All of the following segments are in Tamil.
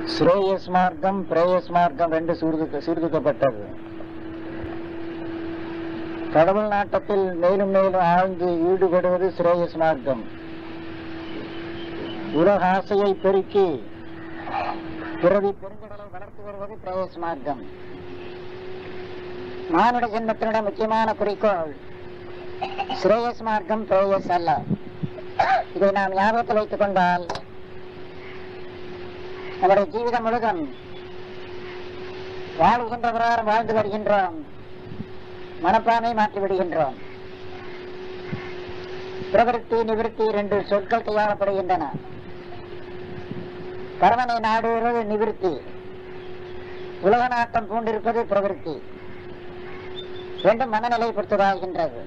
ஸ்ரேயஸ் மார்க்கம் பிரேயஸ் மார்க்கம் ரெண்டு சீர்திருத்த சீர்திருத்தப்பட்டது கடவுள் நாட்டத்தில் மேலும் மேலும் ஆழ்ந்து ஈடுபடுவது ஸ்ரேயஸ் மார்க்கம் உலக ஆசையை பெருக்கி பிறவி பெருங்கடலை வளர்த்து வருவது பிரேயஸ் மார்க்கம் மானுட ஜென்மத்தினுடைய முக்கியமான குறிக்கோள் ஸ்ரேயஸ் மார்க்கம் பிரேயஸ் அல்ல இதை நாம் ஞாபகத்தில் வைத்துக் கொண்டால் நம்முடைய ஜீவிதம் முழுதும் வாழ்கின்ற பிரகாரம் வாழ்ந்து வருகின்றோம் மனப்பானை மாற்றி விடுகின்றோம் பிரவருத்தி நிவிருத்தி இரண்டு சொற்கள் கையாளப்படுகின்றன பரவனை நாடுவது நிவிருத்தி உலக நாட்டம் பூண்டிருப்பது பிரவருத்தி ரெண்டும் மனநிலை பொறுத்ததாகின்றது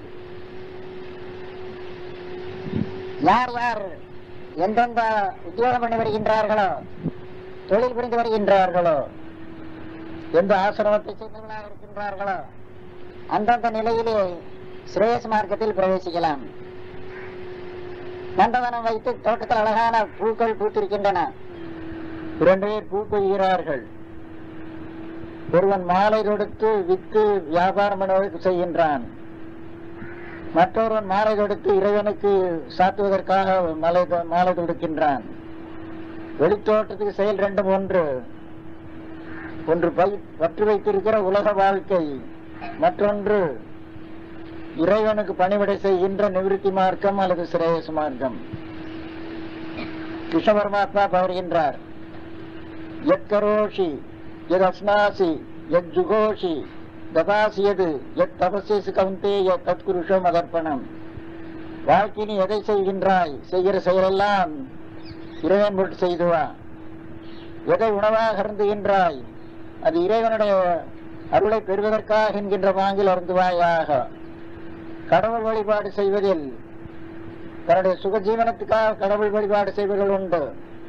யார் யார் எந்தெந்த உத்தியோகம் பண்ணி வருகின்றார்களோ தொழில் புரிந்து வருகின்றார்களோ எந்த ஆசிரமத்தை சேர்ந்தவர்களாக இருக்கின்றார்களோ அந்தந்த நிலையிலே சிரேயஸ் மார்க்கத்தில் பிரவேசிக்கலாம் நந்தவனம் வைத்து தோட்டத்தில் அழகான பூக்கள் பூத்திருக்கின்றன இரண்டு பேர் பூ கொய்கிறார்கள் ஒருவன் மாலை தொடுத்து வித்து வியாபாரம் பண்ணுவதற்கு செய்கின்றான் மற்றொருவன் மாலை தொடுத்து இறைவனுக்கு சாத்துவதற்காக மலை மாலை தொடுக்கின்றான் வெளித்தோட்டத்துக்கு செயல் ரெண்டும் ஒன்று ஒன்று பை பற்று வைத்திருக்கிற உலக வாழ்க்கை மற்றொன்று இறைவனுக்கு பணிவிடை செய்கின்ற நிவிருத்தி மார்க்கம் அல்லது சிரேயஸ் மார்க்கம் கிருஷ்ண பரமாத்மா பகர்கின்றார் எத் கரோஷி எத் அஸ்னாசி எத் ஜுகோஷி ததாசி எது எத் தபசேசு கவுந்தேய தத் குருஷம் அதர்ப்பணம் வாழ்க்கை நீ எதை செய்கின்றாய் செய்கிற செயலெல்லாம் இறைவன் பொருட்டு செய்துவா எதை உணவாக அருந்துகின்றாய் அது இறைவனுடைய அருளை பெறுவதற்காக என்கின்ற வாங்கில் அருந்துவாயாக கடவுள் வழிபாடு செய்வதில் தன்னுடைய சுகஜீவனத்துக்காக கடவுள் வழிபாடு செய்வர்கள் உண்டு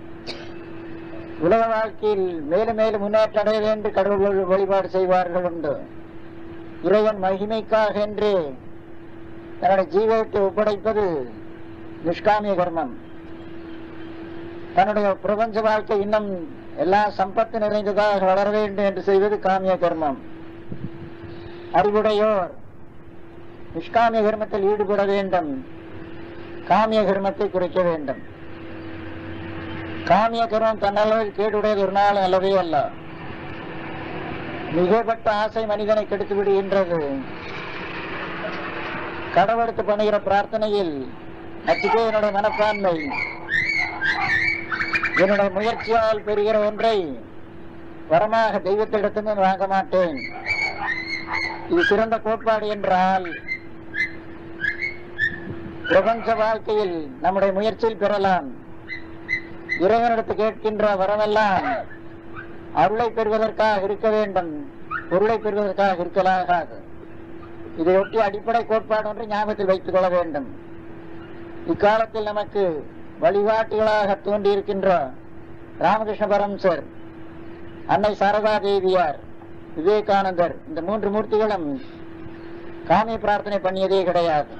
உலக வாழ்க்கையில் மேலும் மேலும் முன்னேற்றம் அடைய வேண்டும் கடவுள் வழி- வழிபாடு செய்வார்கள் உண்டு இறைவன் மகிமைக்காக என்று தன்னுடைய ஜீவத்தை ஒப்படைப்பது நிஷ்காமிய கர்மம் தன்னுடைய பிரபஞ்ச வாழ்க்கை இன்னும் எல்லா சம்பத்து நிறைந்ததாக வளர வேண்டும் என்று செய்வது காமிய கர்மம் அறிவுடையோர் நிஷ்காமிய கர்மத்தில் ஈடுபட வேண்டும் காமிய கர்மத்தை குறைக்க வேண்டும் காமிய கர்மம் தன்னளவில் கேடுடையது ஒரு நாள் அல்லவே அல்ல மிகப்பட்ட ஆசை மனிதனை கெடுத்து விடுகின்றது கடவுளுக்கு பண்ணுகிற பிரார்த்தனையில் அச்சுக்கே என்னுடைய மனப்பான்மை என்னுடைய முயற்சியால் பெறுகிற ஒன்றை வரமாக தெய்வத்திடத்திலிருந்து வாங்க மாட்டேன் இது சிறந்த கோட்பாடு என்றால் பிரபஞ்ச வாழ்க்கையில் நம்முடைய முயற்சியில் பெறலாம் இறைவனிடத்து கேட்கின்ற வரமெல்லாம் அருளை பெறுவதற்காக இருக்க வேண்டும் பொருளை பெறுவதற்காக இருக்கலாகாது இதையொட்டி அடிப்படை கோட்பாடு ஒன்று ஞாபகத்தில் வைத்துக் கொள்ள வேண்டும் இக்காலத்தில் நமக்கு வழிகாட்டிகளாக தோன்றியிருக்கின்ற ராமகிருஷ்ண பரம்சர் அன்னை சாரதா தேவியார் விவேகானந்தர் இந்த மூன்று மூர்த்திகளும் காமிய பிரார்த்தனை பண்ணியதே கிடையாது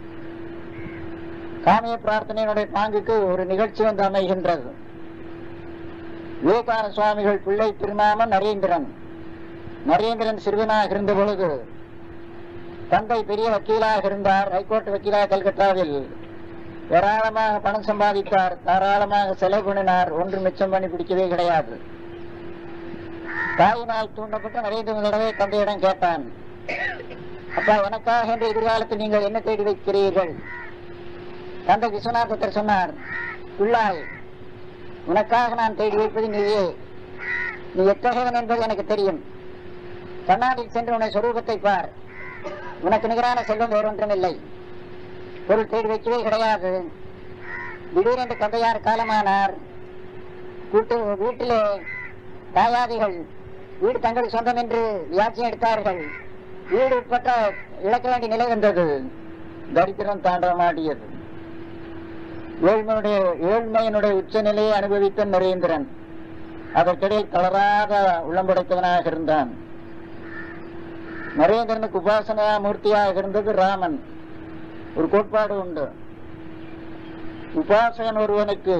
காமிய பிரார்த்தனையினுடைய பாங்குக்கு ஒரு நிகழ்ச்சி வந்து அமைகின்றது விவேகானந்த சுவாமிகள் பிள்ளை திருநாமம் நரேந்திரன் நரேந்திரன் சிறுவனாக இருந்த பொழுது தந்தை பெரிய வக்கீலாக இருந்தார் ஹைகோர்ட் வக்கீலாக கல்கத்தாவில் ஏராளமாக பணம் சம்பாதித்தார் தாராளமாக செலவு பண்ணினார் ஒன்று மிச்சம் பண்ணி பிடிக்கவே கிடையாது தாயினால் தூண்டப்பட்ட நரேந்திர தடவை தந்தையிடம் கேட்டான் அப்பா எனக்காக என்று எதிர்காலத்தில் நீங்கள் என்ன தேடி வைக்கிறீர்கள் தந்தை விஸ்வநாதர் சொன்னார் பிள்ளாய் உனக்காக நான் தேடி வைப்பது நீயே நீ எத்தகையவன் என்பது எனக்கு தெரியும் கண்ணாடியில் சென்று உன்னை சொரூபத்தை பார் உனக்கு நிகரான செல்வம் வேறொன்றும் இல்லை பொருள் தேடி வைக்கவே கிடையாது திடீரென்று தந்தையார் காலமானார் கூட்டு வீட்டிலே தாயாதிகள் வீடு தங்களுக்கு சொந்தம் என்று வியாட்சியம் எடுத்தார்கள் வீடு உட்பட்ட இழக்க வேண்டிய நிலை வந்தது தரித்திரம் தாண்டமாடியது ஏழ்மையுடைய ஏழ்மையினுடைய உச்ச நிலையை அனுபவித்த நரேந்திரன் அதற்கிடையில் தளராத உள்ளம் படைத்தவனாக இருந்தான் நரேந்திரனுக்கு உபாசனா மூர்த்தியாக இருந்தது ராமன் ஒரு கோட்பாடு உண்டு உபாசகன் ஒருவனுக்கு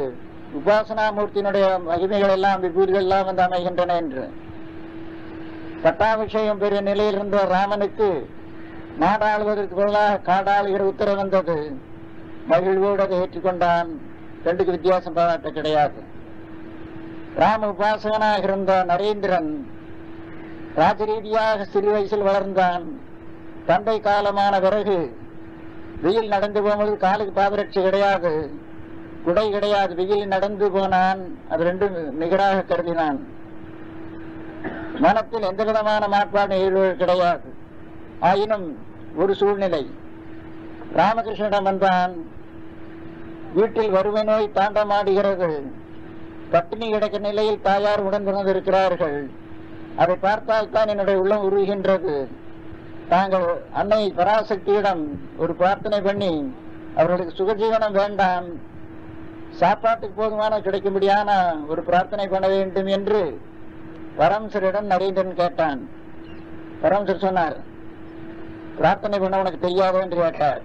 உபாசனாமூர்த்தியினுடைய மகிமைகள் எல்லாம் விபூதிகள் எல்லாம் வந்து அமைகின்றன என்று பட்டாபிஷேகம் பெரிய நிலையில் இருந்த ராமனுக்கு நாடாளுவதற்கு பதிலாக காடாளுகிற உத்தரவு வந்தது மகிழ்வோடு அதை ஏற்றுக்கொண்டான் ரெண்டுக்கு வித்தியாசம் பாராட்ட கிடையாது ராம உபாசகனாக இருந்த நரேந்திரன் ராஜரீதியாக சிறு வயசில் வளர்ந்தான் தந்தை காலமான பிறகு வெயில் நடந்து போகும்போது காலுக்கு பாதரட்சி கிடையாது குடை கிடையாது வெயில் நடந்து போனான் அது ரெண்டும் நிகராக கருதினான் மனத்தில் எந்த விதமான மாற்பாடு நிகழ்வு கிடையாது ஆயினும் ஒரு சூழ்நிலை ராமகிருஷ்ணனிடம் வந்தான் வீட்டில் வறுமை நோய் தாண்டமாடுகிறது பட்டினி கிடக்க நிலையில் தாயார் உடன் இருக்கிறார்கள் அதை பார்த்தால் தான் என்னுடைய உள்ளம் உருகின்றது தாங்கள் அன்னை பராசக்தியிடம் ஒரு பிரார்த்தனை பண்ணி அவர்களுக்கு சுகஜீவனம் வேண்டாம் சாப்பாட்டுக்கு போதுமான கிடைக்கும்படியான ஒரு பிரார்த்தனை பண்ண வேண்டும் என்று பரமசரிடம் நரேந்திரன் கேட்டான் பரமசர் சொன்னார் பிரார்த்தனை பண்ண உனக்கு தெரியாது என்று கேட்டார்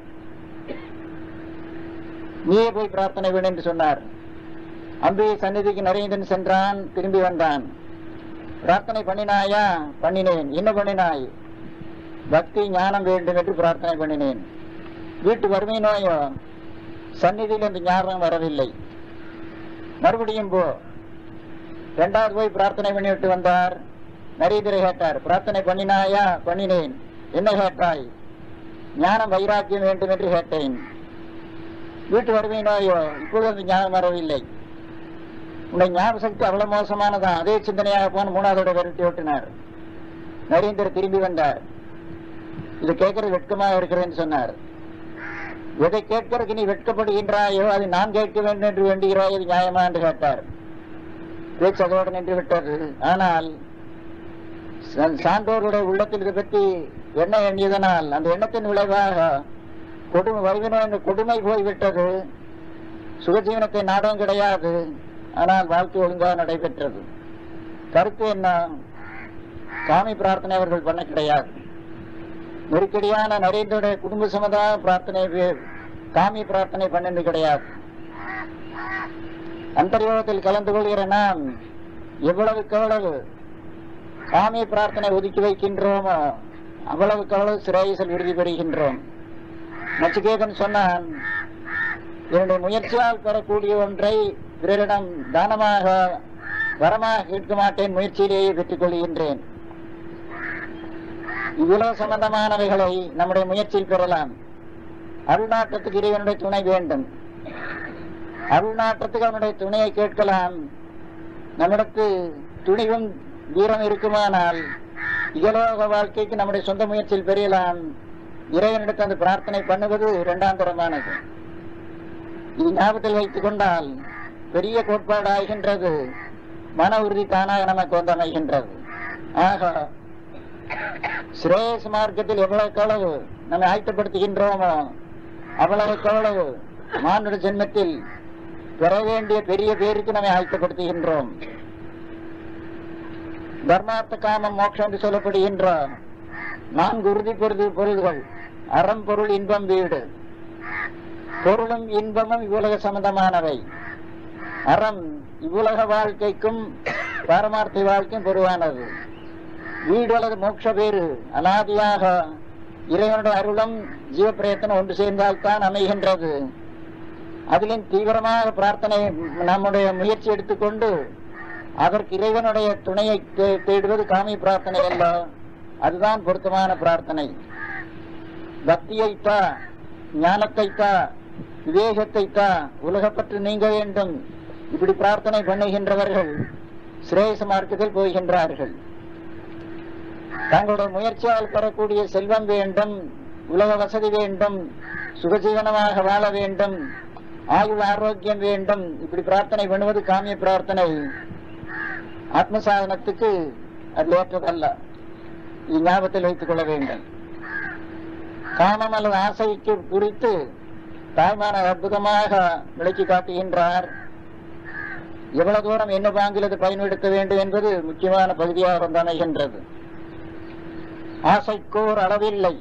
நீயே போய் பிரார்த்தனை பண்ணு என்று சொன்னார் அம்பிகை சந்நிதிக்கு நரேந்திரன் சென்றான் திரும்பி வந்தான் பிரார்த்தனை பண்ணினாயா பண்ணினேன் என்ன பண்ணினாய் பக்தி ஞானம் வேண்டும் என்று பிரார்த்தனை பண்ணினேன் வீட்டு வறுமை நோயோ சந்நிதியில் இந்த ஞாபகம் வரவில்லை மறுபடியும் போ இரண்டாவது போய் பிரார்த்தனை பண்ணிவிட்டு வந்தார் நரேந்திர கேட்டார் பிரார்த்தனை பண்ணினாயா பண்ணினேன் என்ன கேட்டாய் ஞானம் வைராக்கியம் வேண்டும் என்று கேட்டேன் வீட்டு வறுமை நோயோ இப்பொழுது அந்த ஞானம் வரவில்லை உன்னை ஞாபக சக்தி அவ்வளவு மோசமானதான் அதே சிந்தனையாக போன மூணாவதோட விரட்டி ஓட்டினார் நரேந்தர் திரும்பி வந்தார் இது கேட்கறது வெட்கமாக இருக்கிறேன்னு சொன்னார் எதை கேட்கறதுக்கு நீ வெட்கப்படுகின்றாயோ அதை நான் கேட்க வேண்டும் என்று வேண்டுகிறாயோ இது நியாயமா என்று கேட்டார் பேச்சு அதோடு நின்று விட்டது ஆனால் சா- சான்றோருடைய உள்ளத்தில் இதை பற்றி எண்ணம் எண்ணியதனால் அந்த எண்ணத்தின் விளைவாக கொடுமை வறுமை என்ற கொடுமை போய்விட்டது சுகஜீவனத்தை நாடகம் கிடையாது ஆனால் வாழ்க்கை ஒழுங்காக நடைபெற்றது கருத்து என்ன சாமி பிரார்த்தனை அவர்கள் பண்ண கிடையாது நெருக்கடியான நரேந்திரனுடைய குடும்ப சமதாக பிரார்த்தனை வே- காமி பிரார்த்தனை பண்ணது கிடையாது அந்தர்யோகத்தில் கலந்து கொள்கிற நாம் எவ்வளவுக்கு எவ்வளவு காமி பிரார்த்தனை ஒதுக்கி வைக்கின்றோமோ அவ்வளவுக்கு அவ்வளவு சிரேயசில் உறுதி பெறுகின்றோம் நச்சிகேதன் சொன்னான் என்னுடைய முயற்சியால் பெறக்கூடிய ஒன்றை பிறரிடம் தானமாக வரமாக கேட்க மாட்டேன் முயற்சியிலேயே பெற்றுக் கொள்கின்றேன் இவ்வுலக சம்பந்தமானவைகளை நம்முடைய முயற்சியில் பெறலாம் அருள்நாட்டத்துக்கு இறைவனுடைய துணை வேண்டும் அருள்நாட்டத்துக்கு அவனுடைய துணையை கேட்கலாம் நம்மிடத்து துணிவும் வீரம் இருக்குமானால் இகலோக வாழ்க்கைக்கு நம்முடைய சொந்த முயற்சியில் பெறலாம் இறைவனிடத்து அந்த பிரார்த்தனை பண்ணுவது இரண்டாம் தரமானது இது ஞாபகத்தில் வைத்துக் கொண்டால் பெரிய கோட்பாடு ஆகின்றது மன உறுதி தானாக நமக்கு வந்து அமைகின்றது ஆக சிரேயஸ் மார்க்கத்தில் எவ்வளவுக்கு அளவு நம்மை ஆயத்தப்படுத்துகின்றோமோ அவ்வளவுக்கு அவ்வளவு மானுட ஜென்மத்தில் பெற வேண்டிய பெரிய பேருக்கு நம்மை ஆயத்தப்படுத்துகின்றோம் தர்மார்த்த காமம் மோட்சம் என்று சொல்லப்படுகின்ற நான்கு உறுதி பொருது பொருள்கள் அறம் பொருள் இன்பம் வீடு பொருளும் இன்பமும் இவ்வுலக சம்பந்தமானவை அறம் இவ்வுலக வாழ்க்கைக்கும் பாரமார்த்த வாழ்க்கையும் பொதுவானது வீடு அல்லது மோட்ச பேரு அனாதியாக இறைவனுடைய அருளும் ஜீவ பிரயத்தனம் ஒன்று சேர்ந்தால்தான் அமைகின்றது அதிலும் தீவிரமாக பிரார்த்தனை நம்முடைய முயற்சி எடுத்துக்கொண்டு அதற்கு இறைவனுடைய துணையை தே- தேடுவது காமி பிரார்த்தனை அல்ல அதுதான் பொருத்தமான பிரார்த்தனை பக்தியை தா ஞானத்தை தா விவேகத்தை தா உலகப்பற்று நீங்க வேண்டும் இப்படி பிரார்த்தனை பண்ணுகின்றவர்கள் சிரேயச மார்க்கத்தில் போகின்றார்கள் தங்களுடைய முயற்சியால் பெறக்கூடிய செல்வம் வேண்டும் உலக வசதி வேண்டும் சுகஜீவனமாக வாழ வேண்டும் ஆயுள் ஆரோக்கியம் வேண்டும் இப்படி பிரார்த்தனை பண்ணுவது காமிய பிரார்த்தனை ஆத்ம சாதனத்துக்கு அது ஏற்றதல்ல இது ஞாபகத்தில் வைத்துக் கொள்ள வேண்டும் காமம் அல்லது ஆசைக்கு குறித்து தாய்மான அற்புதமாக விளக்கி காட்டுகின்றார் எவ்வளவு தூரம் என்ன பாங்கில் அது பயன்படுத்த வேண்டும் என்பது முக்கியமான பகுதியாக வந்து அமைகின்றது ஆசைக்கோர் அளவில்லை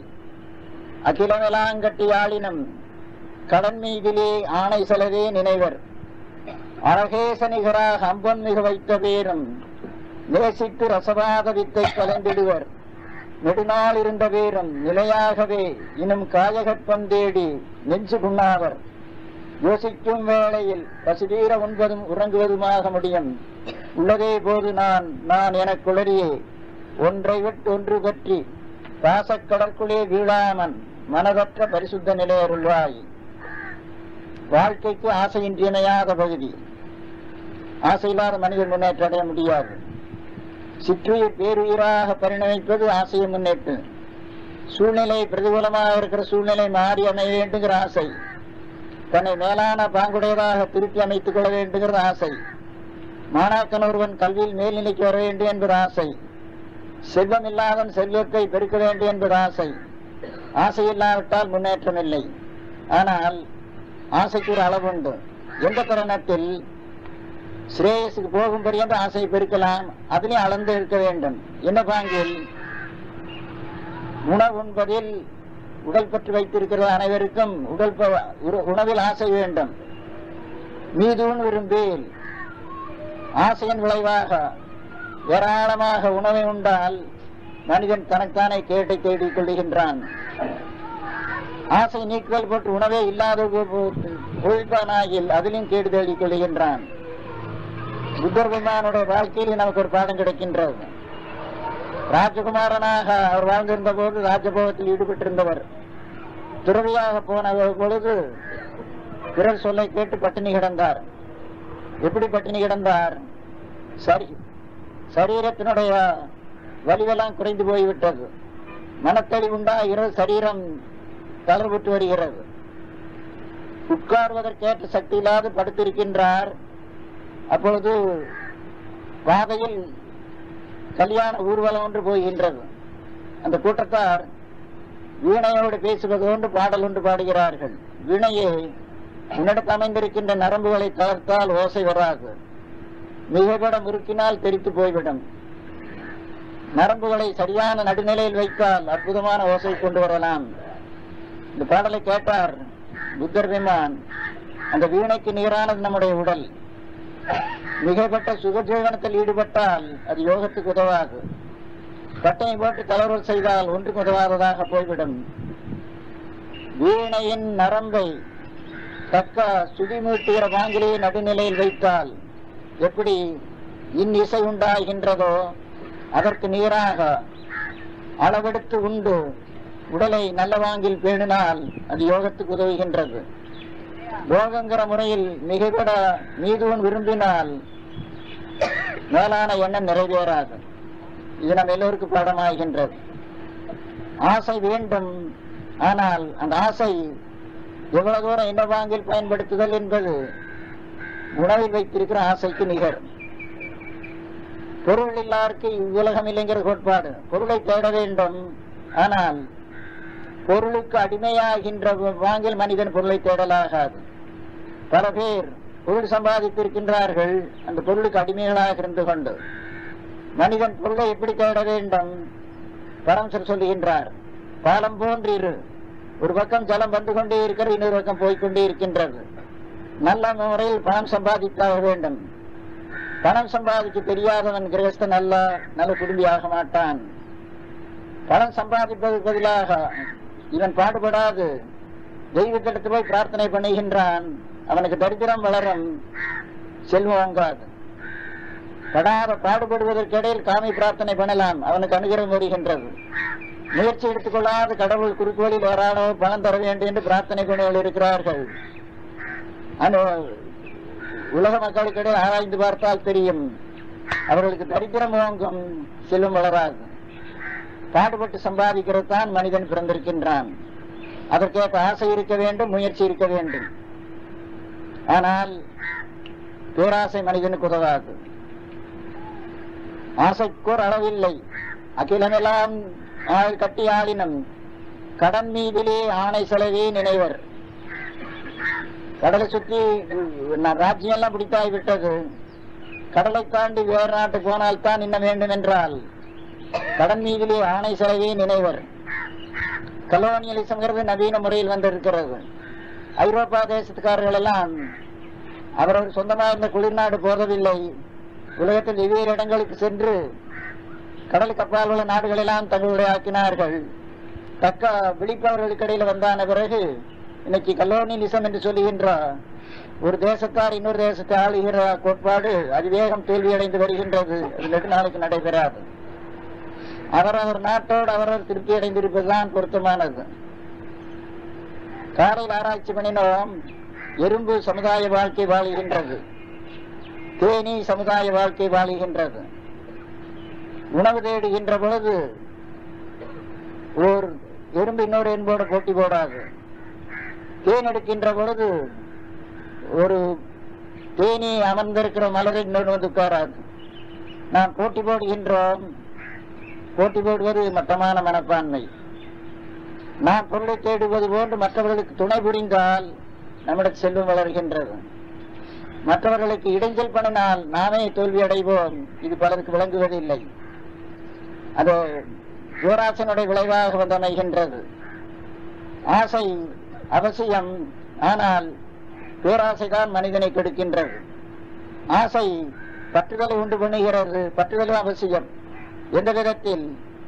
அகிலமெலாங்கட்டி ஆளினம் கடன் மீதிலே ஆணை செலவே நினைவர் அழகேசனிகராக அம்பன் மிக வைத்த பேரும் நேசித்து ரசவாத வித்தை கலந்திடுவர் நெடுநாள் இருந்த வீரம் நிலையாகவே இன்னும் காயகற்பம் தேடி நெஞ்சு குண்ணாவர் யோசிக்கும் வேளையில் பசுதீர உண்பதும் உறங்குவதுமாக முடியும் உள்ளதே போது நான் நான் எனக் குளறியே ஒன்றை விட்டு ஒன்று பற்றி பாசக்கடற்குள்ளே வீழாமன் மனதற்ற பரிசுத்த நிலையருள்வாய் வாழ்க்கைக்கு ஆசை இன்றியமையாத பகுதி ஆசையில்லாத மனிதன் முன்னேற்றம் அடைய முடியாது சிற்றுயிர் பேருயிராக பரிணமிப்பது ஆசையை முன்னேற்று சூழ்நிலை பிரதிகூலமாக இருக்கிற சூழ்நிலை மாறி அமைய வேண்டுங்கிற ஆசை தன்னை மேலான பாங்குடையதாக திருப்பி அமைத்துக் கொள்ள வேண்டுங்கிற ஆசை மாணாக்கன் ஒருவன் கல்வியில் மேல்நிலைக்கு வர வேண்டும் என்பது ஆசை செல்வம் இல்லாதவன் செல்வத்தை பெருக்க வேண்டும் என்பது ஆசை ஆசை இல்லாவிட்டால் முன்னேற்றம் இல்லை ஆனால் ஆசைக்கு ஒரு அளவு உண்டு எந்த தருணத்தில் ஸ்ரேயஸுக்கு போகும் பரியந்த ஆசையை பெருக்கலாம் அதிலே அளந்து இருக்க வேண்டும் என்ன பாங்கில் உணவு உண்பதில் உடல் பற்றி வைத்திருக்கிற அனைவருக்கும் உடல் ப- உற- உணவில் ஆசை வேண்டும் மீதும் விரும்பில் ஆசையின் விளைவாக ஏராளமாக உணவை உண்டால் மனிதன் தனக்கானே கேட்டை தேடிக் கொள்கின்றான் ஆசை நீக்குதல் போட்டு உணவே இல்லாத ஒழிப்பானாகில் அதிலும் கேடு தேடிக் கொள்கின்றான் புத்தர் பெருமானுடைய வாழ்க்கையில் நமக்கு ஒரு பாடம் கிடைக்கின்றது ராஜகுமாரனாக அவர் வாழ்ந்திருந்த போது ராஜபோகத்தில் ஈடுபட்டிருந்தவர் துறவியாக போன பொழுது பிறர் சொல்லை கேட்டு பட்டினி கிடந்தார் எப்படி பட்டினி கிடந்தார் சரி சரீரத்தினுடைய வலிவெல்லாம் குறைந்து போய்விட்டது மனத்தெளிவுண்டாகிறது சரீரம் தளர்வுற்று வருகிறது உட்கார்வதற்கேற்ற சக்தி இல்லாது படுத்திருக்கின்றார் அப்பொழுது பாதையில் கல்யாண ஊர்வலம் ஒன்று போகின்றது அந்த கூட்டத்தார் வீணையோடு பேசுவது ஒன்று பாடல் ஒன்று பாடுகிறார்கள் வீணையை உன்னிடத்து அமைந்திருக்கின்ற நரம்புகளை தளர்த்தால் ஓசை வராது மிகப்பட முறுக்கினால் தெரித்து போய்விடும் நரம்புகளை சரியான நடுநிலையில் வைத்தால் அற்புதமான ஓசை கொண்டு வரலாம் இந்த பாடலை கேட்டார் புத்தர் பெருமான் அந்த வீணைக்கு நீரானது நம்முடைய உடல் மிகப்பட்ட சுகஜீவனத்தில் ஈடுபட்டால் அது யோகத்துக்கு உதவாது பட்டையை போட்டு தளர்வு செய்தால் ஒன்றுக்கு உதவாததாக போய்விடும் வீணையின் நரம்பை தக்க சுதிமூட்டுகிற வாங்கிலேயே நடுநிலையில் வைத்தால் எப்படி இன்னிசை உண்டாகின்றதோ அதற்கு நீராக அளவெடுத்து உண்டு உடலை நல்ல வாங்கில் பேணினால் அது யோகத்துக்கு உதவுகின்றது யோகங்கிற முறையில் மிகைப்பட மீதுவன் விரும்பினால் மேலான எண்ணம் நிறைவேறாது இது நம்ம எல்லோருக்கும் பாடமாகின்றது ஆசை வேண்டும் ஆனால் அந்த ஆசை எவ்வளவு தூரம் என்ன வாங்கில் பயன்படுத்துதல் என்பது உணவில் வைத்திருக்கிற ஆசைக்கு நிகர் பொருள் இல்லாருக்கு இவ்வுலகம் இல்லைங்கிற கோட்பாடு பொருளை தேட வேண்டும் ஆனால் பொருளுக்கு அடிமையாகின்ற வாங்கில் மனிதன் பொருளை தேடலாகாது பல பேர் பொருள் சம்பாதித்திருக்கின்றார்கள் அந்த பொருளுக்கு அடிமைகளாக இருந்து கொண்டு மனிதன் பொருளை எப்படி தேட வேண்டும் பரமசர் சொல்லுகின்றார் பாலம் போன்றிரு ஒரு பக்கம் ஜலம் வந்து கொண்டே இருக்கிறது இன்னொரு பக்கம் போய்க்கொண்டே இருக்கின்றது நல்ல முறையில் பணம் சம்பாதித்தாக வேண்டும் பணம் சம்பாதிக்க தெரியாதவன் கிரகஸ்தன் அல்ல நல்ல குடும்பியாக மாட்டான் பணம் சம்பாதிப்பதற்கு பதிலாக இவன் பாடுபடாது தெய்வத்திடத்து போய் பிரார்த்தனை பண்ணுகின்றான் அவனுக்கு தரித்திரம் வளரும் செல்வம் வாங்காது படாத பாடுபடுவதற்கிடையில் காமி பிரார்த்தனை பண்ணலாம் அவனுக்கு அனுகிரகம் வருகின்றது முயற்சி எடுத்துக்கொள்ளாத கடவுள் குறுக்கு வழியில் ஏராளமோ பணம் தர வேண்டும் என்று பிரார்த்தனை பண்ணிகள் இருக்கிறார்கள் அனு உலக மக்களுக்கிடையே ஆராய்ந்து பார்த்தால் தெரியும் அவர்களுக்கு தரித்திரம் வாங்கும் செல்வம் வளராது பாடுபட்டு சம்பாதிக்கிறது தான் மனிதன் பிறந்திருக்கின்றான் அதற்கேற்ப ஆசை இருக்க வேண்டும் முயற்சி இருக்க வேண்டும் ஆனால் பேராசை மனிதனுக்கு உதவாது ஆசைக்கோர் அளவில்லை அகிலமெல்லாம் ஆள் கட்டி ஆளினம் கடன் மீதிலே ஆணை செலவே நினைவர் கடலை சுற்றி நான் ராஜ்யம் எல்லாம் பிடித்தாய் விட்டது கடலை தாண்டி வேறு நாட்டு போனால் தான் இன்ன வேண்டும் என்றால் கடன் மீதிலே ஆணை செலவே நினைவர் கலோனியலிசம்ங்கிறது நவீன முறையில் வந்திருக்கிறது ஐரோப்பா தேசத்துக்காரர்கள் எல்லாம் அவரவர் சொந்தமாக இருந்த குளிர்நாடு போறதில்லை உலகத்தில் வெவ்வேறு இடங்களுக்கு சென்று கடலுக்கு அப்பால் உள்ள நாடுகளெல்லாம் தங்களுடைய ஆக்கினார்கள் தக்க விழிப்பவர்களுக்கு இடையில வந்தான பிறகு இன்னைக்கு கலோனியலிசம் என்று சொல்லுகின்ற ஒரு தேசத்தார் இன்னொரு தேசத்தை ஆளுகிற கோட்பாடு அதிவேகம் தோல்வியடைந்து வருகின்றது அது வெகு நாளைக்கு நடைபெறாது அவரவர் நாட்டோடு அவரவர் திருப்தி அடைந்திருப்பதுதான் பொருத்தமானது காலையில் ஆராய்ச்சி பண்ணினோம் எறும்பு சமுதாய வாழ்க்கை வாழுகின்றது தேனி சமுதாய வாழ்க்கை வாழுகின்றது உணவு தேடுகின்ற பொழுது ஓர் எறும்பு இன்னொரு எறும்போடு போட்டி போடாது தேன் எடுக்கின்ற பொழுது ஒரு தேனி அமர்ந்திருக்கிற மலரை இன்னொன்று வந்து உட்காராது நாம் போட்டி போடுகின்றோம் போட்டி போடுவது மட்டமான மனப்பான்மை நாம் பொருளை தேடுவது போன்று மற்றவர்களுக்கு துணை புரிந்தால் நம்மிடம் செல்வம் வளர்கின்றது மற்றவர்களுக்கு இடைஞ்சல் பண்ணினால் நாமே தோல்வி அடைவோம் இது பலருக்கு விளங்குவதில்லை அது யுவராசனுடைய விளைவாக வந்தமைகின்றது ஆசை அவசியம் ஆனால் பேராசைதான் மனிதனை கெடுக்கின்றது ஆசை பற்றுதலை உண்டு பண்ணுகிறது பற்றுதலும் அவசியம் எந்த விதத்தில்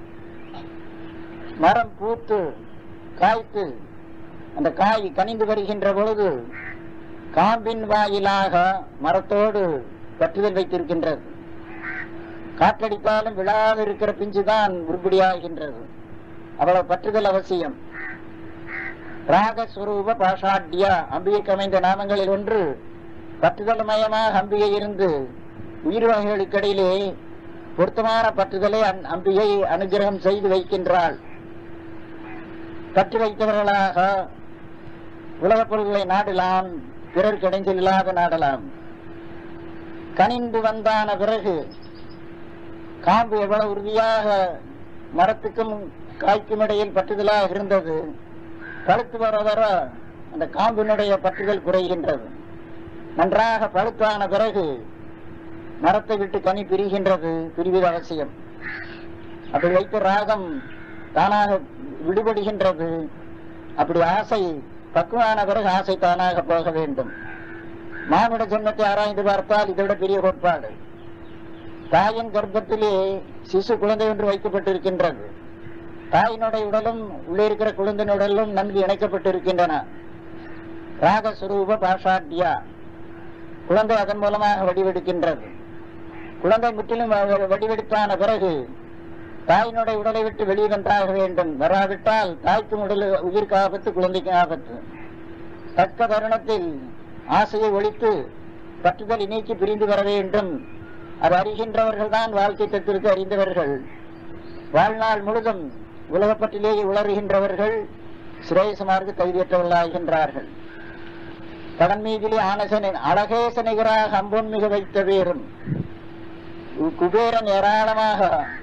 மரம் பூத்து காய்த்து அந்த காய் கனிந்து வருகின்ற பொழுது காம்பின் வாயிலாக மரத்தோடு பற்றுதல் வைத்திருக்கின்றது காற்றடித்தாலும் விழாது இருக்கிற பிஞ்சுதான் உருப்படியாகின்றது அவ்வளவு பற்றுதல் அவசியம் ராகஸ்வரூப பாஷாட்யா அம்பிகைக்கு அமைந்த நாமங்களில் ஒன்று பற்றுதல் மயமாக அம்பிகை இருந்து உயிர் வகைகளுக்கிடையிலே பொருத்தமான பற்றுதலை அன்- அம்பிகை அனுகிரகம் செய்து வைக்கின்றாள் பற்று வைத்தவர்களாக உலகப் பொருள்களை நாடலாம் பிறர் கிடைஞ்சல் இல்லாத நாடலாம் கனிந்து வந்தான பிறகு காம்பு எவ்வளவு உறுதியாக மரத்துக்கும் காய்க்கும் இடையில் பற்றுதலாக இருந்தது பழுத்து வர வர அந்த காம்பினுடைய பற்றுதல் குறைகின்றது நன்றாக பழுத்தான பிறகு மரத்தை விட்டு கனி பிரிகின்றது பிரிவது அவசியம் அப்படி வைத்த ராகம் தானாக விடுபடுகின்றது அப்படி ஆசை பக்குவான பிறகு ஆசை தானாக போக வேண்டும் மானுட ஜென்மத்தை ஆராய்ந்து பார்த்தால் இதை விட பெரிய கோட்பாடு தாயின் கர்ப்பத்திலே சிசு குழந்தை ஒன்று வைக்கப்பட்டிருக்கின்றது தாயினுடைய உடலும் உள்ளே இருக்கிற குழந்தையின் உடலும் நன்கு இணைக்கப்பட்டிருக்கின்றன ராகஸ்வரூப பாஷாட்யா குழந்தை அதன் மூலமாக வடிவெடுக்கின்றது குழந்தை முற்றிலும் வ- வடிவெடுத்தான பிறகு தாயினுடைய உடலை விட்டு வெளியே வந்தாக வேண்டும் வராவிட்டால் தாய்க்கும் உடல் உயிருக்கு ஆபத்து குழந்தைக்கு ஆபத்து தக்க தருணத்தில் ஆசையை ஒழித்து பற்றுதலை நீக்கி பிரிந்து வர வேண்டும் அது அறிகின்றவர்கள் தான் வாழ்க்கை தத்திற்கு அறிந்தவர்கள் வாழ்நாள் முழுதும் உலகப்பற்றிலேயே உளறுகின்றவர்கள் சிரேசமார்க்கு தகுதியற்றவர்களாகின்றார்கள் கடன் மீதிலே ஆனசனை அழகேச நிகராக அம்பொன் மிக வைத்த வேறும் குபேரன் ஏராளமாக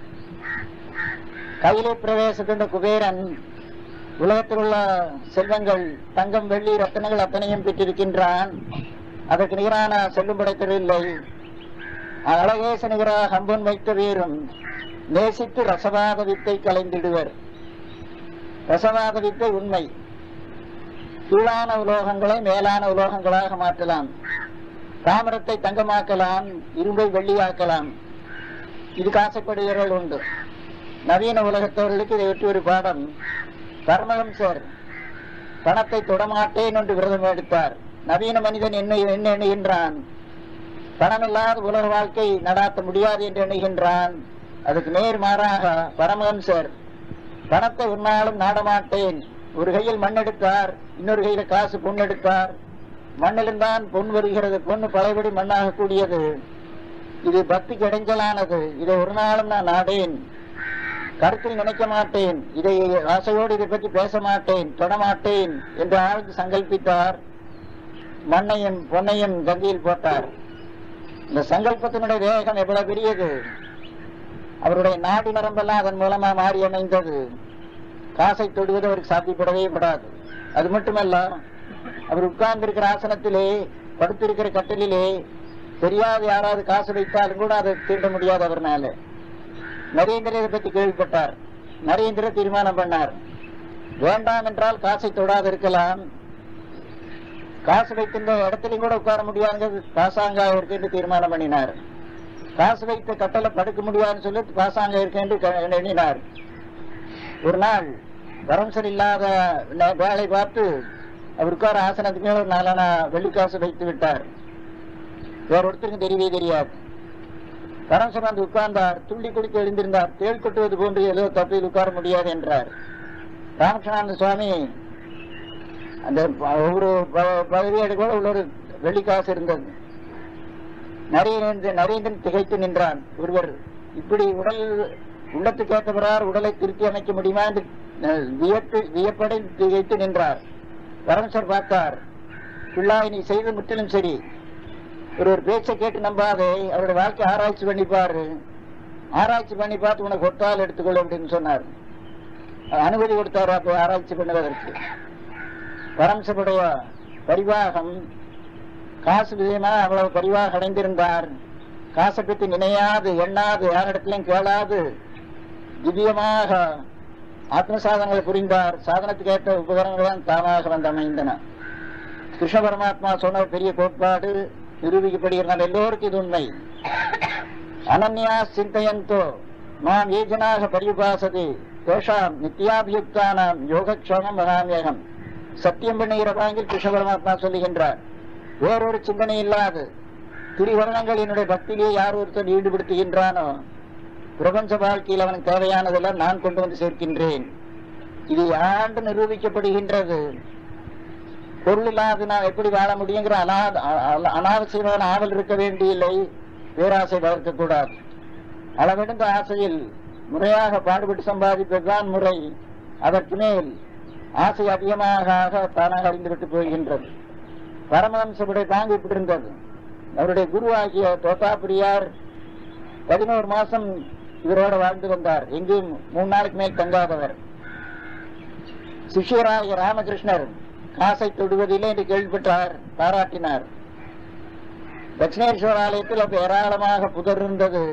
கையிலே பிரவேசத்தின்ற குபேரன் உலகத்தில் உள்ள செல்வங்கள் தங்கம் வெள்ளி ரத்தனங்கள் அத்தனையும் பெற்றிருக்கின்றான் அதற்கு நிகரான செல்லும் படைத்ததில்லை அழகேச நிகராக அம்பன் வைத்த வீரும் நேசித்து ரசவாத வித்தை கலைந்திடுவர் ரசவாத வித்தை உண்மை கீழான உலோகங்களை மேலான உலோகங்களாக மாற்றலாம் தாமிரத்தை தங்கமாக்கலாம் இரும்பை வெள்ளியாக்கலாம் இதுக்கு ஆசைப்படுகிறவர்கள் உண்டு நவீன உலகத்தவர்களுக்கு இதை வெற்றி ஒரு பாடம் பரமஹம்சர் பணத்தை தொடமாட்டேன் என்று விரதம் எடுத்தார் நவீன மனிதன் என்ன என்ன எண்ணுகின்றான் பணம் இல்லாத உலக வாழ்க்கை நடாத்த முடியாது என்று எண்ணுகின்றான் அதுக்கு நேர் மாறாக பரமஹம்சர் பணத்தை உன்னாலும் நாடமாட்டேன் ஒரு கையில் மண் எடுத்தார் இன்னொரு கையில காசு பொன் எடுத்தார் மண்ணிலிருந்தான் பொன் வருகிறது பொண்ணு பழையபடி மண்ணாக கூடியது இது பக்திக்கு இடைஞ்சலானது இதை ஒரு நாளும் நான் நாடேன் கருத்தில் நினைக்க மாட்டேன் இதை ஆசையோடு இதை பற்றி பேச மாட்டேன் தொடமாட்டேன் என்று ஆழ்ந்து சங்கல்பித்தார் மண்ணையும் பொன்னையும் கங்கையில் போட்டார் இந்த சங்கல்பத்தினுடைய வேகம் எவ்வளவு பெரியது அவருடைய நாடி நரம்பெல்லாம் அதன் மூலமா மாறி அமைந்தது காசை தொடுவது அவருக்கு சாத்தியப்படவே படாது அது மட்டுமல்ல அவர் உட்கார்ந்து இருக்கிற ஆசனத்திலே படுத்திருக்கிற கட்டிலே தெரியாத யாராவது காசு வைத்தாலும் கூட அதை தீண்ட முடியாது அவர்னால நரேந்திர இதை பற்றி கேள்விப்பட்டார் நரேந்திர தீர்மானம் பண்ணார் வேண்டாம் என்றால் காசை தொடாது இருக்கலாம் காசு வைத்திருந்த இடத்துலயும் கூட உட்கார முடியாதுங்கிறது பாசாங்கா இருக்கு என்று தீர்மானம் பண்ணினார் காசு வைத்த கட்டளை படுக்க முடியாதுன்னு சொல்லி பாசாங்க இருக்கு என்று க- எண்ணினார் ஒரு நாள் வரம்சர் இல்லாத நே- வேலை பார்த்து அவர் உட்கார ஆசனத்துக்கு மேல ஒரு நாளான வெள்ளிக்காசு வைத்து விட்டார் வேற ஒருத்தருக்கும் தெரியவே தெரியாது பரமசர் வந்து உட்கார்ந்தார் துள்ளி குளித்து எழுந்திருந்தார் தேள் கொட்டுவது போன்று ஏதோ தப்பில் உட்கார முடியாது என்றார் ராமகிருஷ்ணானந்த சுவாமி அந்த ப- ஒவ்வொரு ப- பகுதியோடு கூட உள்ள ஒரு வெள்ளிக்காசு இருந்தது நரேந்திரன் நரேந்திரன் திகைத்து நின்றான் ஒருவர் இப்படி உடல் உள்ளத்துக்கு ஏற்றவரார் உடலை திருத்தி அமைக்க முடியுமா என்று அஹ், வியப்பு வியப்படை திகைத்து நின்றார் பரமசர் பார்த்தார் பிள்ளாய் நீ செய்து முற்றிலும் சரி ஒரு ஒரு பேச்சை கேட்டு நம்பாதே அவருடைய வாழ்க்கை ஆராய்ச்சி பண்ணி பாரு ஆராய்ச்சி பண்ணி பார்த்து உனக்கு ஒட்டால் எடுத்துக்கொள்ள அப்படின்னு சொன்னார் அனுமதி கொடுத்தார் அப்போ ஆராய்ச்சி பண்ணுவதற்கு பரம்சருடைய பரிவாகம் காசு விஷயமா அவ்வளவு பரிவாக அடைந்திருந்தார் காசை பற்றி நினையாது எண்ணாது யாரிடத்திலும் கேளாது திவ்யமாக ஆத்ம சாதனங்களை புரிந்தார் சாதனத்துக்கு ஏற்ற உபகரணங்கள் தான் தாமாக வந்து அமைந்தன கிருஷ்ண பரமாத்மா சொன்ன ஒரு பெரிய கோட்பாடு நிரூபிக்கப்படுகிறார் எல்லோருக்கும் இது உண்மை அனன்யா சிந்தையந்தோ மாம் ஏ ஜனாக பரியுபாசதி தேஷாம் நித்யாபியுக்தானாம் யோகக்ஷேமம் மகாமியகம் சத்தியம் பண்ணுகிற பாங்கில் கிருஷ்ண பரமாத்மா சொல்லுகின்றார் வேறொரு சிந்தனை இல்லாது திரிவர்ணங்கள் என்னுடைய பக்தியிலே யார் ஒருத்தன் ஈடுபடுத்துகின்றானோ பிரபஞ்ச வாழ்க்கையில் அவனுக்கு தேவையானதெல்லாம் நான் கொண்டு வந்து சேர்க்கின்றேன் இது ஆண்டு நிரூபிக்கப்படுகின்றது பொருள் இல்லாது நாம் எப்படி வாழ முடியுங்கிற அனா அ- அனாவசியமான ஆவல் இருக்க வேண்டியில்லை பேராசை வளர்க்க கூடாது அளவிடுந்த ஆசையில் முறையாக பாடுபட்டு சம்பாதிப்பதுதான் முறை அதற்கு மேல் ஆசை அதிகமாக ஆக தானாக அறிந்துவிட்டு போகின்றது பரமஹம்சருடைய பாங்கு இப்படி இருந்தது அவருடைய குருவாகிய தோத்தாபிரியார் பதினோரு மாசம் இவரோட வாழ்ந்து வந்தார் எங்கேயும் மூணு நாளுக்கு மேல் தங்காதவர் சிஷ்யராகிய ராமகிருஷ்ணர் காசை தொடுவதில்லை என்று கேள்விப்பட்டார் பாராட்டினார் தட்சிணேஸ்வர ஆலயத்தில் அப்ப ஏராளமாக புதர் இருந்தது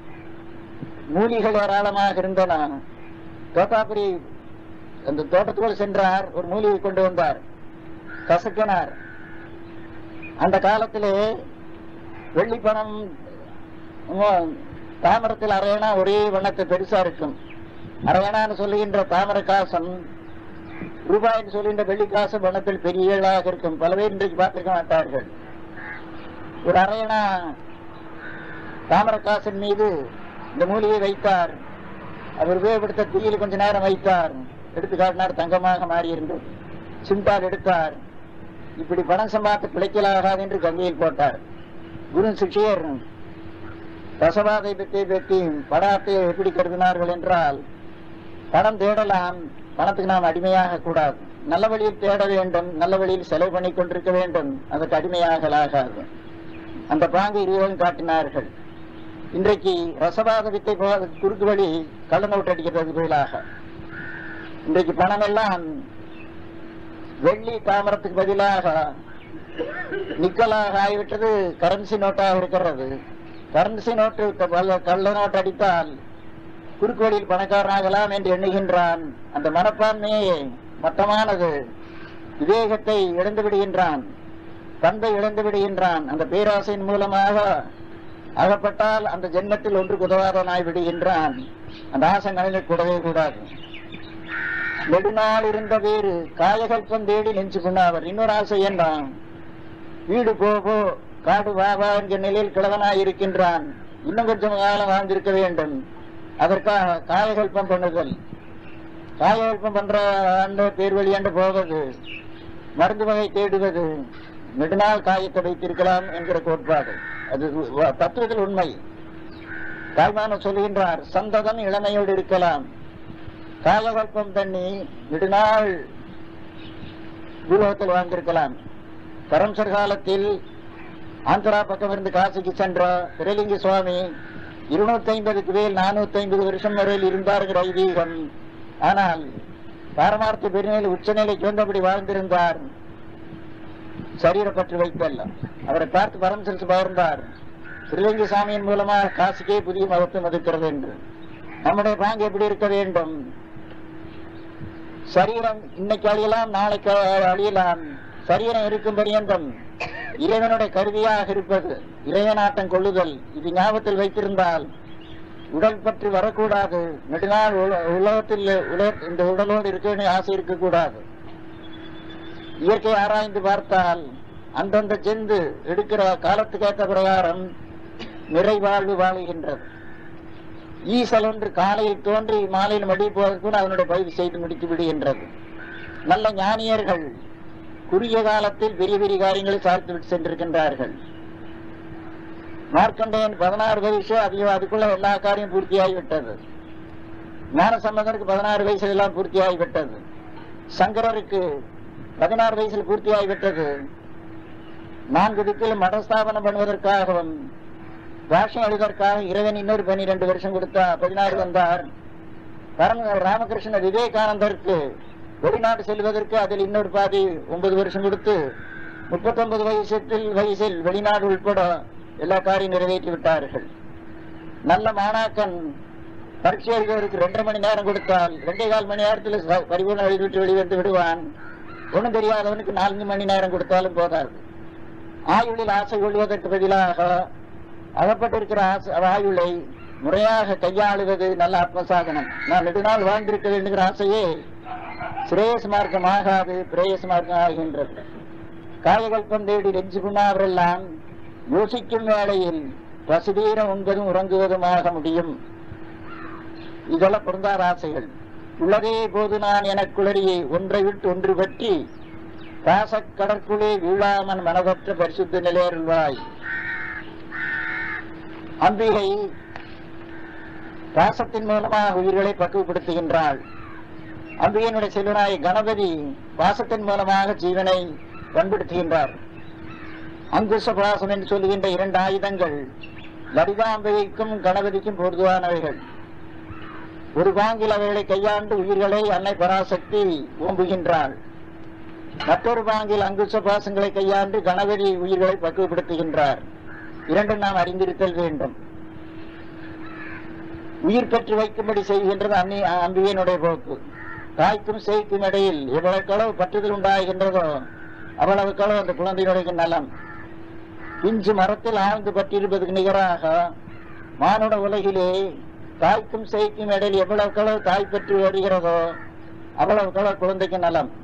மூலிகள் ஏராளமாக இருந்தன தோத்தாபுரி அந்த தோட்டத்துக்குள் சென்றார் ஒரு மூலிகை கொண்டு வந்தார் கசக்கினார் அந்த காலத்திலே வெள்ளி பணம் உம், தாமிரத்தில் அரையணா ஒரே வண்ணத்தை பெருசா இருக்கும் அரையணான்னு சொல்லுகின்ற தாமர காசம் ரூபாய்னு சொல்லுகின்ற வெள்ளிக்காசு வண்ணத்தில் பெரியதாக இருக்கும் பல பேர் இன்றைக்கு பார்த்திருக்க மாட்டார்கள் ஒரு அரையணா தாமரக்காசன் மீது இந்த மூலிகை வைத்தார் அவர் உபயோகப்படுத்த தீயில் கொஞ்ச நேரம் வைத்தார் எடுத்து காட்டினார் தங்கமாக மாறியிருந்தது சிம்பால் எடுத்தார் இப்படி பணம் சம்பாத்து பிழைக்கலாகாது என்று கங்கையில் போட்டார் குரு சிஷ்யர் ரசவாதை பற்றி பற்றி பணத்தை எப்படி கருதினார்கள் என்றால் பணம் தேடலாம் பணத்துக்கு நாம் அடிமையாக கூடாது நல்ல வழியில் தேட வேண்டும் நல்ல வழியில் செலவு பண்ணி கொண்டிருக்க வேண்டும் அதற்கு அடிமையாகலாகாது அந்த பாங்கு இருவரும் காட்டினார்கள் இன்றைக்கு ரசவாத வித்தை போக குறுக்கு வழி கள்ள நோட்டு அடிக்கிறது பதிலாக இன்றைக்கு பணம் எல்லாம் வெள்ளி தாமரத்துக்கு பதிலாக நிக்கலாக ஆகிவிட்டது கரன்சி நோட்டாக இருக்கிறது கரன்சி நோட்டு கள்ள- கள்ள நோட்டு அடித்தால் குறுக்கு வழியில் பணக்காரனாகலாம் என்று எண்ணுகின்றான் அந்த மனப்பான்மையே மட்டமானது விவேகத்தை இழந்து விடுகின்றான் பண்பை இழந்து விடுகின்றான் அந்த பேராசையின் மூலமாக அகப்பட்டால் அந்த ஜென்மத்தில் ஒன்று உதவாதனாய் விடுகின்றான் அந்த ஆசை மனிதனுக்கு கூடவே கூடாது நெடுநாள் இருந்த வேறு காயகல்பம் தேடி நெஞ்சு கொண்டாவர் இன்னொரு ஆசை என்ன வீடு போ போ காடு வா வா என்கிற நிலையில் கிழவனாய் இருக்கின்றான் இன்னும் கொஞ்சம் காலம் வாழ்ந்திருக்க வேண்டும் அதற்காக காயகல்பம் பண்ணுதல் காயகல்பம் பண்ற ஆண்டு பேர் வழியாண்டு போவது மருந்து வகை தேடுவது நெடுநாள் காயத்தை வைத்திருக்கலாம் என்கிற கோட்பாடு அது வ- தத்துவத்தில் உண்மை தாய்மானவர் சொல்கின்றார் சந்ததம் இளமையோடு இருக்கலாம் காயகல்பம் தண்ணி நெடுநாள் பூலோகத்தில் வாழ்ந்திருக்கலாம் பரம்சர் காலத்தில் ஆந்திரா பக்கம் இருந்து காசிக்கு சென்ற திரலிங்க சுவாமி இருநூத்தி ஐம்பதுக்கு மேல் நானூத்தி ஐம்பது வருஷம் வரையில் இருந்தார்கள் ஐதீகம் ஆனால் பாரமார்த்த பெருநிலை உச்சநிலைக்கு வந்தபடி வாழ்ந்திருந்தார் சரீரப்பற்று வைத்தல்ல அவரை பார்த்து பரமசரித்து பகர்ந்தார் திருலிங்க சாமியின் மூலமாக காசிக்கே புதிய மதத்தை மதிக்கிறது என்று நம்முடைய பாங்கு எப்படி இருக்க வேண்டும் சரீரம் இன்னைக்கு அழியலாம் நாளைக்கு அழியலாம் சரீரம் இருக்கும் பரியந்தம் இறைவனுடைய கருவியாக இருப்பது இறைவனாட்டம் கொள்ளுதல் இது ஞாபகத்தில் வைத்திருந்தால் உடல் பற்றி வரக்கூடாது நெடுநாள் உல- உலகத்தில் உலக இந்த உடலோடு இருக்க ஆசை இருக்கக்கூடாது இயற்கை ஆராய்ந்து பார்த்தால் அந்தந்த செந்து எடுக்கிற காலத்துக்கு ஏற்ற பிரகாரம் நிறைவாழ்வு வாழுகின்றது ஈசல் ஒன்று காலையில் தோன்றி மாலையில் மடி போவதற்கு அதனுடைய பதிவு செய்து முடித்து விடுகின்றது நல்ல ஞானியர்கள் குறுகிய காலத்தில் பெரிய பெரிய காரியங்களை சாதித்து விட்டு சென்றிருக்கின்றார்கள் மார்க்கண்டேயன் பதினாறு வயசு அது அதுக்குள்ள எல்லா காரியம் பூர்த்தியாகிவிட்டது ஞான சம்பந்தருக்கு பதினாறு வயசுல எல்லாம் பூர்த்தியாகிவிட்டது சங்கரருக்கு பதினாறு வயசுல பூர்த்தியாகிவிட்டது நான்கு திக்கில் மடஸ்தாபனம் பண்ணுவதற்காகவும் பாஷம் எழுதற்காக இறைவன் இன்னொரு பன்னிரண்டு வருஷம் கொடுத்தா பதினாறு வந்தார் பரம ராமகிருஷ்ண விவேகானந்தருக்கு வெளிநாடு செல்வதற்கு அதில் இன்னொரு பாதி ஒன்பது வருஷம் கொடுத்து முப்பத்தொன்பது வயசத்தில் வயசில் வெளிநாடு உட்பட எல்லா காரியம் நிறைவேற்றி விட்டார்கள் நல்ல மாணாக்கன் பரீட்சை எழுதுவதற்கு ரெண்டரை மணி நேரம் கொடுத்தால் ரெண்டே கால் மணி நேரத்தில் ச- பரிபூர்ணம் எழுதிவிட்டு வெளிவந்து விடுவான் ஒன்றும் தெரியாதவனுக்கு நான்கு மணி நேரம் கொடுத்தாலும் போதாது ஆயுளில் ஆசை கொள்வதற்கு பதிலாக அகப்பட்டிருக்கிற ஆசை ஆயுளை முறையாக கையாளுவது நல்ல ஆத்ம சாதனம் நான் நெடுநாள் வாழ்ந்திருக்க வேண்டுகிற ஆசையே சிரேயஸ் மார்க்கம் ஆகாது பிரேயஸ் மார்க்கம் ஆகின்றது காயகல்பம் தேடி நெஞ்சு புண்ணாவரெல்லாம் யோசிக்கும் வேளையில் பசுதீரம் உண்பதும் உறங்குவதுமாக முடியும் இதெல்லாம் பொருந்தாத ஆசைகள் உள்ளதே போது நான் எனக்குளறியை ஒன்றை விட்டு ஒன்று பற்றி பாசக் கடற்குள்ளே வீழாமன் மனதற்ற பரிசுத்த நிலையருள்வாய் அம்பிகை பாசத்தின் மூலமாக உயிர்களை பக்குவப்படுத்துகின்றாள் அம்பிகையினுடைய செல்வனாய் கணபதி பாசத்தின் மூலமாக ஜீவனை பண்படுத்துகின்றார் அங்குச பாசம் என்று சொல்லுகின்ற இரண்டு ஆயுதங்கள் லலிதாம்பிகைக்கும் கணபதிக்கும் பொருதுவானவைகள் ஒரு பாங்கில் அவைகளை கையாண்டு உயிர்களை அன்னை பராசக்தி ஓம்புகின்றாள் மற்றொரு பாங்கில் அங்குச பாசங்களை கையாண்டு கணபதி உயிர்களை பக்குவப்படுத்துகின்றார் இரண்டும் நாம் அறிந்திருத்தல் வேண்டும் உயிர் பெற்று வைக்கும்படி செய்கின்றது அன்னி அம்பிகையினுடைய போக்கு தாய்க்கும் சேய்க்கும் இடையில் எவ்வளவுக்களவு பற்றுதல் உண்டாகின்றதோ அவ்வளவுக்களவு அந்த குழந்தையினுடைய நலம் பிஞ்சு மரத்தில் ஆழ்ந்து பற்றியிருப்பதற்கு நிகராக மானுட உலகிலே தாய்க்கும் சேய்க்கும் இடையில் எவ்வளவுக்களவு தாய் பெற்று வருகிறதோ அவ்வளவுக்களவு குழந்தைக்கு நலம்